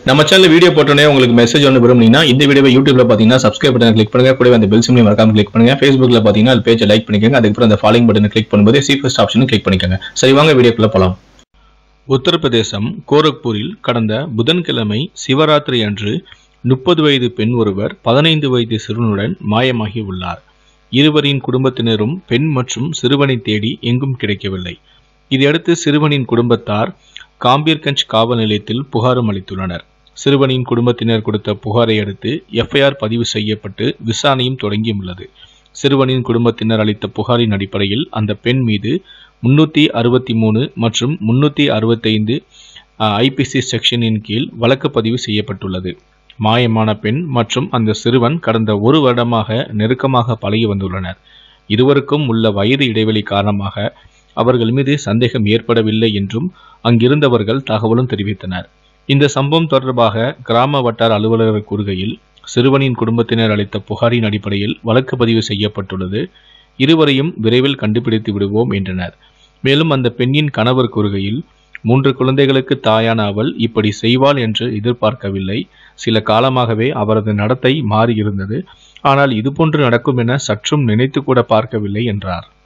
நம்ம channel video போட்டோன்னே உங்களுக்கு மெசேஜ் ஒன்று விரும்புனீங்கன்னா இந்த வீடியோவை யூடியூப்ல பார்த்தீங்கன்னா சப்ஸ்கிரைப் பட்டன் கிளிக் பண்ணுங்க கூடவே அந்த பெல் சிம்லையும் மறக்காம கிளிக் பண்ணுங்க ஃபேஸ்புக்ல பார்த்தீங்கன்னா அது பேஜை லைக் பண்ணிக்கோங்க அதுக்கப்புறம் அந்த ஃபாலோயிங் பட்டனை கிளிக் பண்ணும்போது சி ஃபர்ஸ்ட் ஆப்ஷனும் கிளிக் பண்ணிக்கோங்க சரி வாங்க வீடியோக்குள்ள போலாம் உத்தரப்பிரதேசம் கோரக்பூரில் கடந்த புதன்கிழமை சிவராத்திரி அன்று முப்பது வயது பெண் ஒருவர் பதினைந்து வயது சிறுவனுடன் மாயமாகி உள்ளார் இருவரின் குடும்பத்தினரும் பெண் மற்றும் சிறுவனை தேடி எங்கும் கிடைக்கவில்லை இதையடுத்து சிறுவனின் குடும்பத்தார் காம்பீர்கஞ்ச் காவல் நிலையத்தில் புகாரும் அளித்துள்ளனர் சிறுவனின் குடும்பத்தினர் கொடுத்த புகாரை அடுத்து எஃப்ஐஆர் பதிவு செய்யப்பட்டு விசாரணையும் தொடங்கியுள்ளது சிறுவனின் குடும்பத்தினர் அளித்த புகாரின் அடிப்படையில் அந்த பெண் மீது முன்னூற்றி அறுபத்தி மூணு மற்றும் முன்னூற்றி அறுபத்தைந்து ஐபிசி செக்ஷனின் கீழ் வழக்கு பதிவு செய்யப்பட்டுள்ளது மாயமான பெண் மற்றும் அந்த சிறுவன் கடந்த ஒரு வருடமாக நெருக்கமாக பழகி வந்துள்ளனர் இருவருக்கும் உள்ள வயது இடைவெளி காரணமாக அவர்கள் மீது சந்தேகம் ஏற்படவில்லை என்றும் அங்கிருந்தவர்கள் தகவலும் தெரிவித்தனர் இந்த சம்பவம் தொடர்பாக கிராம வட்டார அலுவலர் கூறுகையில் சிறுவனின் குடும்பத்தினர் அளித்த புகாரின் அடிப்படையில் வழக்கு பதிவு செய்யப்பட்டுள்ளது இருவரையும் விரைவில் கண்டுபிடித்து விடுவோம் என்றனர் மேலும் அந்த பெண்ணின் கணவர் கூறுகையில் மூன்று குழந்தைகளுக்கு தாயான அவள் இப்படி செய்வாள் என்று எதிர்பார்க்கவில்லை சில காலமாகவே அவரது நடத்தை மாறியிருந்தது ஆனால் இதுபோன்று நடக்கும் என சற்றும் நினைத்து கூட பார்க்கவில்லை என்றார்